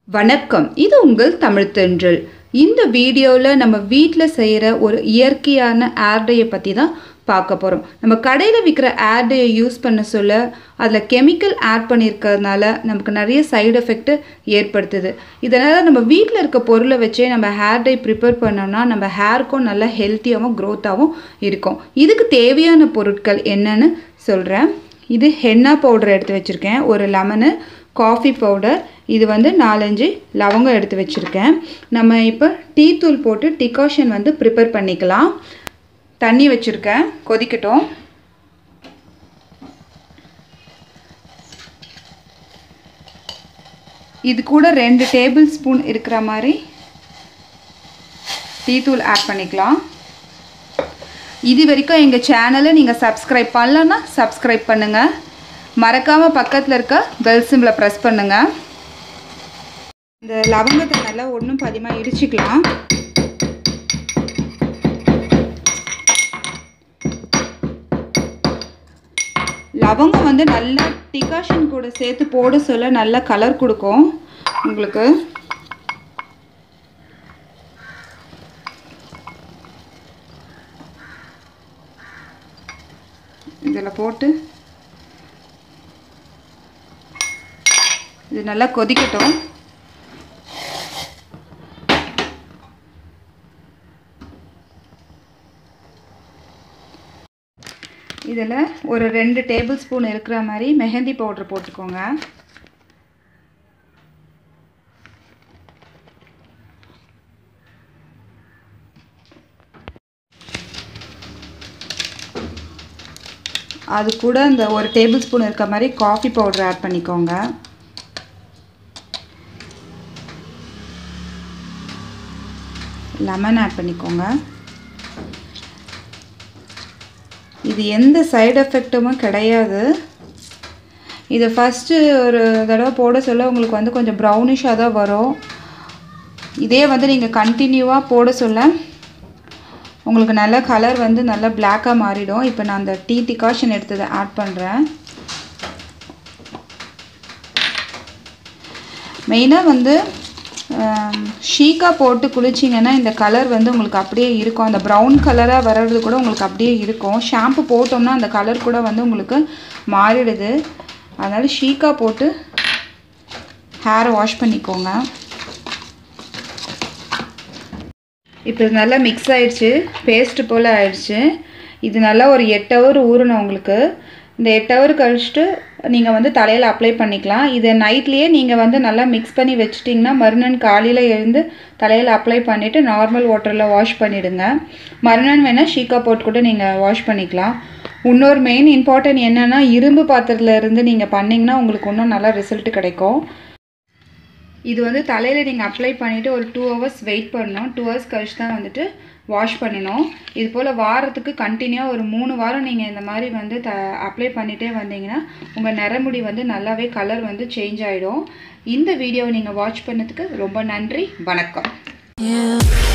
வணக்கம் இது உங்கள் தமிழ் தென்றல் இந்த வீடியோவில் நம்ம வீட்டில் செய்கிற ஒரு இயற்கையான ஆர்டையை பற்றி தான் பார்க்க போகிறோம் நம்ம கடையில் விற்கிற ஆர்டையை யூஸ் பண்ண சொல்ல அதில் கெமிக்கல் ஆட் பண்ணியிருக்கிறதுனால நமக்கு நிறைய சைடு எஃபெக்ட் ஏற்படுத்துது இதனால் நம்ம வீட்டில் இருக்க பொருளை வச்சே நம்ம ஹேர் டை ப்ரிப்பேர் பண்ணோம்னா நம்ம ஹேருக்கும் நல்லா ஹெல்த்தியாகவும் க்ரோத்தாகவும் இருக்கும் இதுக்கு தேவையான பொருட்கள் என்னன்னு சொல்கிறேன் இது ஹென்னா பவுடர் எடுத்து வச்சுருக்கேன் ஒரு லெமனு காஃபி பவுடர் இது வந்து நாலஞ்சு லவங்கம் எடுத்து வச்சுருக்கேன் நம்ம இப்போ டீ தூள் போட்டு டிகாஷன் வந்து ப்ரிப்பேர் பண்ணிக்கலாம் தண்ணி வச்சுருக்கேன் கொதிக்கட்டும் இது கூட ரெண்டு டேபிள் ஸ்பூன் இருக்கிற மாதிரி டீ தூள் ஆட் பண்ணிக்கலாம் இது வரைக்கும் எங்கள் சேனலை நீங்கள் சப்ஸ்கிரைப் பண்ணலன்னா சப்ஸ்கிரைப் பண்ணுங்கள் மறக்காமல் பக்கத்தில் இருக்க பெல் சிம்பிளை ப்ரெஸ் பண்ணுங்கள் இந்த லவங்கத்தை நல்லா ஒன்றும் பதிமாக இடிச்சிக்கலாம் லவங்கம் வந்து நல்லா டிகாஷன் கூட சேர்த்து போட சொல்ல நல்ல கலர் கொடுக்கும் உங்களுக்கு இதில் போட்டு இது நல்லா கொதிக்கட்டும் இதில் ஒரு ரெண்டு டேபிள் ஸ்பூன் இருக்கிற மாதிரி மெஹந்தி பவுட்ரு போட்டுக்கோங்க அது கூட இந்த ஒரு டேபிள் ஸ்பூன் இருக்க மாதிரி காஃபி பவுடர் ஆட் பண்ணிக்கோங்க லெமன் ஆட் பண்ணிக்கோங்க இது எந்த சைடு எஃபெக்ட்டுமே கிடையாது இதை ஃபஸ்ட்டு ஒரு தடவை போட சொல்ல உங்களுக்கு வந்து கொஞ்சம் ப்ரௌனிஷாக தான் வரும் இதே வந்து நீங்கள் கண்டினியூவாக போட சொல்ல உங்களுக்கு நல்ல கலர் வந்து நல்லா பிளாக்காக மாறிடும் இப்போ நான் அந்த டீ டிகாஷன் எடுத்ததை ஆட் பண்ணுறேன் மெயினாக வந்து ஷீக்கா போட்டு குளிச்சிங்கன்னா இந்த கலர் வந்து உங்களுக்கு அப்படியே இருக்கும் அந்த ப்ரௌன் கலராக வர்றது கூட உங்களுக்கு அப்படியே இருக்கும் ஷாம்பு போட்டோம்னா அந்த கலர் கூட வந்து உங்களுக்கு மாறிடுது அதனால் ஷீக்கா போட்டு ஹேரை வாஷ் பண்ணிக்கோங்க இப்போ இது நல்லா மிக்ஸ் ஆயிடுச்சு பேஸ்ட்டு போல் ஆயிடுச்சு இது நல்லா ஒரு எட்டு ஹவர் ஊறணும் உங்களுக்கு இந்த எட்டு ஹவர் கழிச்சிட்டு நீங்கள் வந்து தலையில் அப்ளை பண்ணிக்கலாம் இதை நைட்லேயே நீங்கள் வந்து நல்லா மிக்ஸ் பண்ணி வச்சிட்டிங்கன்னா மறுநாள் காலையில் எழுந்து தலையில் அப்ளை பண்ணிவிட்டு நார்மல் வாட்டரில் வாஷ் பண்ணிவிடுங்க மறுநாள் வேணால் ஷீக்கா போட்டு கூட நீங்கள் வாஷ் பண்ணிக்கலாம் இன்னொரு மெயின் இம்பார்ட்டன்ட் என்னென்னா இரும்பு பாத்திரத்தில் இருந்து நீங்கள் பண்ணிங்கன்னா உங்களுக்கு இன்னும் நல்லா ரிசல்ட் கிடைக்கும் இது வந்து தலையில் நீங்கள் அப்ளை பண்ணிவிட்டு ஒரு டூ ஹவர்ஸ் வெயிட் பண்ணணும் டூ ஹவர்ஸ் கழிச்சு தான் வந்துட்டு வாஷ் பண்ணணும் இது போல் வாரத்துக்கு கண்டினியூவாக ஒரு மூணு வாரம் நீங்கள் இந்த மாதிரி வந்து த அப்ளை பண்ணிகிட்டே வந்தீங்கன்னா உங்கள் நிறமுடி வந்து நல்லாவே கலர் வந்து சேஞ்ச் ஆகிடும் இந்த வீடியோவை நீங்கள் வாட்ச் பண்ணதுக்கு ரொம்ப நன்றி வணக்கம்